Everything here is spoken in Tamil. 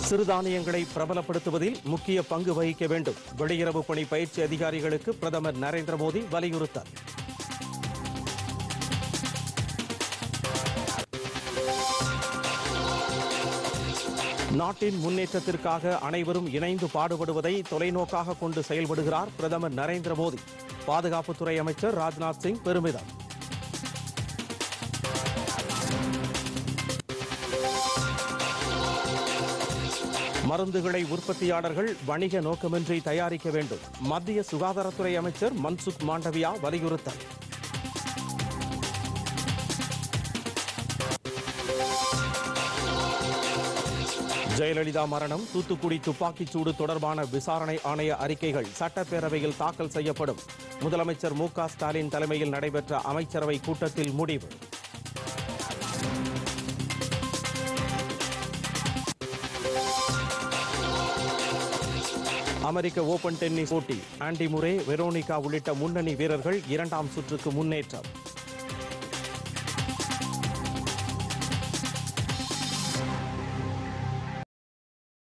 சிறுதானியங்களை பிரபலப்படுத்துவதில் முக்கிய பங்கு வகிக்க வேண்டும் வெளியுறவு பணி பயிற்சி அதிகாரிகளுக்கு பிரதமர் நரேந்திர மோடி வலியுறுத்தல் நாட்டின் முன்னேற்றத்திற்காக அனைவரும் இணைந்து பாடுபடுவதை தொலைநோக்காக கொண்டு செயல்படுகிறார் பிரதமர் நரேந்திர மோடி பாதுகாப்புத்துறை அமைச்சர் ராஜ்நாத் சிங் பெருமிதம் மருந்துகளை உற்பத்தியாளர்கள் வணிக நோக்கமின்றி தயாரிக்க வேண்டும் மத்திய சுகாதாரத்துறை அமைச்சர் மன்சுக் மாண்டவியா வலியுறுத்தல் ஜெயலலிதா மரணம் தூத்துக்குடி துப்பாக்கிச் சூடு தொடர்பான விசாரணை ஆணைய அறிக்கைகள் சட்டப்பேரவையில் தாக்கல் செய்யப்படும் முதலமைச்சர் மு க ஸ்டாலின் தலைமையில் நடைபெற்ற அமைச்சரவை கூட்டத்தில் முடிவு அமெரிக்க ஓபன் டென்னிஸ் போட்டி ஆண்டி முரே வெரோனிகா உள்ளிட்ட முன்னணி வீரர்கள் இரண்டாம் சுற்றுக்கு முன்னேற்றம்